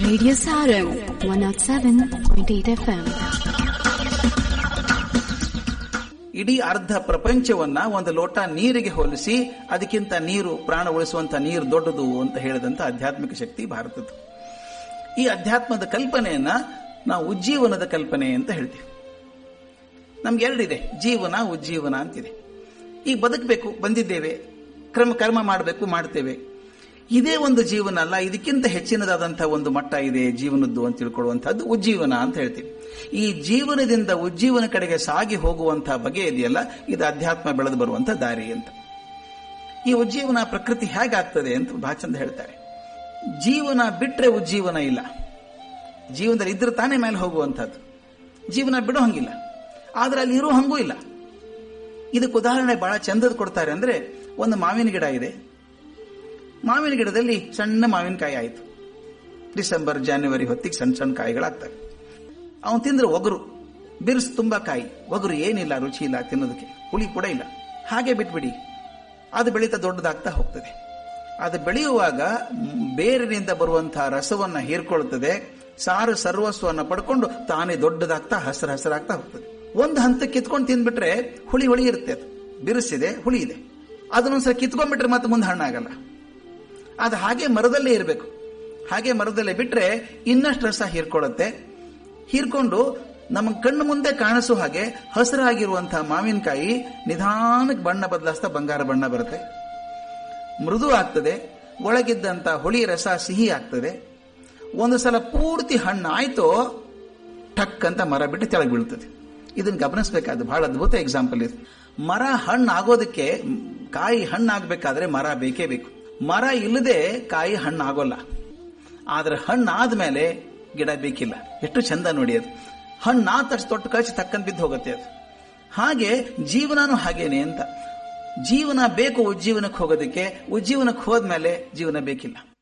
Radio Sarum 107.8 FM. ಇಡೀ ಅರ್ಧ ಪ್ರಪಂಚವನ್ನ ಒಂದು ಲೋಟ ನೀರಿಗೆ ಹೋಲಿಸಿ ಅದಕ್ಕಿಂತ ನೀರು ಪ್ರಾಣ ಉಳಿಸುವಂತ ನೀರು ದೊಡ್ಡದು ಅಂತ ಹೇಳಿದಂತ ಆಧ್ಯಾತ್ಮಿಕ ಶಕ್ತಿ ಭಾರತದ್ದು ಈ ಅಧ್ಯಾತ್ಮದ ಕಲ್ಪನೆಯನ್ನ ನಾವು ಉಜ್ಜೀವನದ ಕಲ್ಪನೆ ಅಂತ ಹೇಳ್ತೀವಿ ನಮ್ಗೆ ಎರಡಿದೆ ಜೀವನ ಉಜ್ಜೀವನ ಅಂತಿದೆ ಈಗ ಬದುಕಬೇಕು ಬಂದಿದ್ದೇವೆ ಕ್ರಮ ಕರ್ಮ ಮಾಡಬೇಕು ಮಾಡ್ತೇವೆ ಇದೇ ಒಂದು ಜೀವನ ಅಲ್ಲ ಇದಕ್ಕಿಂತ ಹೆಚ್ಚಿನದಾದಂತಹ ಒಂದು ಮಟ್ಟ ಇದೆ ಜೀವನದ್ದು ಅಂತ ತಿಳ್ಕೊಳ್ಳುವಂತಹದ್ದು ಉಜ್ಜೀವನ ಅಂತ ಹೇಳ್ತೀವಿ ಈ ಜೀವನದಿಂದ ಉಜ್ಜೀವನ ಕಡೆಗೆ ಸಾಗಿ ಹೋಗುವಂತಹ ಬಗೆ ಇದೆಯಲ್ಲ ಇದು ಅಧ್ಯಾತ್ಮ ಬೆಳೆದು ಬರುವಂತಹ ದಾರಿ ಅಂತ ಈ ಉಜ್ಜೀವನ ಪ್ರಕೃತಿ ಹೇಗಾಗ್ತದೆ ಅಂತ ಬಹಳ ಚಂದ ಹೇಳ್ತಾರೆ ಜೀವನ ಬಿಟ್ರೆ ಉಜ್ಜೀವನ ಇಲ್ಲ ಜೀವನದಲ್ಲಿ ಇದ್ರೆ ತಾನೇ ಮೇಲೆ ಹೋಗುವಂಥದ್ದು ಜೀವನ ಬಿಡೋ ಹಂಗಿಲ್ಲ ಆದ್ರೆ ಅಲ್ಲಿ ಇರೋ ಹಂಗೂ ಇಲ್ಲ ಇದಕ್ಕೆ ಉದಾಹರಣೆ ಬಹಳ ಚಂದದ ಕೊಡ್ತಾರೆ ಅಂದ್ರೆ ಒಂದು ಮಾವಿನ ಗಿಡ ಇದೆ ಮಾವಿನ ಗಿಡದಲ್ಲಿ ಸಣ್ಣ ಮಾವಿನಕಾಯಿ ಆಯಿತು ಡಿಸೆಂಬರ್ ಜಾನ್ವರಿ ಹೊತ್ತಿಗೆ ಸಣ್ಣ ಸಣ್ಣ ಕಾಯಿಗಳಾಗ್ತವೆ ಅವನು ತಿಂದ್ರೆ ಒಗರು ಬಿರ್ಸ್ ತುಂಬಾ ಕಾಯಿ ಒಗರು ಏನಿಲ್ಲ ರುಚಿ ಇಲ್ಲ ತಿನ್ನೋದಕ್ಕೆ ಹುಳಿ ಕೂಡ ಇಲ್ಲ ಹಾಗೆ ಬಿಟ್ಬಿಡಿ ಅದು ಬೆಳೀತಾ ದೊಡ್ಡದಾಗ್ತಾ ಹೋಗ್ತದೆ ಅದು ಬೆಳೆಯುವಾಗ ಬೇರಿನಿಂದ ಬರುವಂತಹ ರಸವನ್ನ ಹೀರ್ಕೊಳ್ತದೆ ಸಾರು ಸರ್ವಸ್ವನ್ನ ಪಡ್ಕೊಂಡು ತಾನೇ ದೊಡ್ಡದಾಗ್ತಾ ಹಸಿರು ಹಸಿರಾಗ್ತಾ ಹೋಗ್ತದೆ ಒಂದು ಹಂತಕ್ಕೆ ಕಿತ್ಕೊಂಡು ತಿಂದ್ಬಿಟ್ರೆ ಹುಳಿ ಹುಳಿ ಇರುತ್ತೆ ಅದು ಬಿರುಸಿದೆ ಹುಳಿ ಇದೆ ಅದನ್ನೊಂದ್ಸಲ ಕಿತ್ಕೊಂಡ್ಬಿಟ್ರೆ ಮತ್ತೆ ಮುಂದೆ ಹಣ್ಣಾಗಲ್ಲ ಅದು ಹಾಗೆ ಮರದಲ್ಲೇ ಇರಬೇಕು ಹಾಗೆ ಮರದಲ್ಲೇ ಬಿಟ್ರೆ ಇನ್ನಷ್ಟು ರಸ ಹೀರ್ಕೊಳ್ಳುತ್ತೆ ಹೀರ್ಕೊಂಡು ನಮ್ಮ ಕಣ್ಣು ಮುಂದೆ ಕಾಣಿಸೋ ಹಾಗೆ ಹಸಿರಾಗಿರುವಂತಹ ಮಾವಿನಕಾಯಿ ನಿಧಾನಕ್ಕೆ ಬಣ್ಣ ಬದಲಾಯಿಸ್ತಾ ಬಂಗಾರ ಬಣ್ಣ ಬರುತ್ತೆ ಮೃದು ಆಗ್ತದೆ ಒಳಗಿದ್ದಂತ ಹುಳಿ ರಸ ಸಿಹಿ ಆಗ್ತದೆ ಒಂದು ಸಲ ಪೂರ್ತಿ ಹಣ್ಣು ಆಯ್ತೋ ಟಕ್ ಅಂತ ಮರ ಬಿಟ್ಟು ಕೆಳಗೆ ಬೀಳ್ತದೆ ಇದನ್ನ ಗಮನಿಸಬೇಕಾದ ಬಹಳ ಅದ್ಭುತ ಎಕ್ಸಾಂಪಲ್ ಇದು ಮರ ಹಣ್ಣು ಆಗೋದಕ್ಕೆ ಕಾಯಿ ಹಣ್ಣು ಆಗ್ಬೇಕಾದ್ರೆ ಮರ ಬೇಕೇ ಬೇಕು ಮರ ಇಲ್ಲದೆ ಕಾಯಿ ಹಣ್ಣು ಆಗೋಲ್ಲ ಆದ್ರೆ ಹಣ್ಣು ಆದ್ಮೇಲೆ ಗಿಡ ಬೇಕಿಲ್ಲ ಎಷ್ಟು ಚಂದ ನೋಡಿ ಅದು ಹಣ್ಣು ಆದ ತಕ್ಷಣ ತೊಟ್ಟು ಕಳಿಸಿ ತಕ್ಕಂತ ಬಿದ್ದು ಹೋಗುತ್ತೆ ಅದು ಹಾಗೆ ಜೀವನನೂ ಹಾಗೇನೆ ಅಂತ ಜೀವನ ಬೇಕು ಉಜ್ಜೀವನಕ್ಕೆ ಹೋಗೋದಕ್ಕೆ ಉಜ್ಜೀವನಕ್ಕೆ ಹೋದ್ಮೇಲೆ ಜೀವನ ಬೇಕಿಲ್ಲ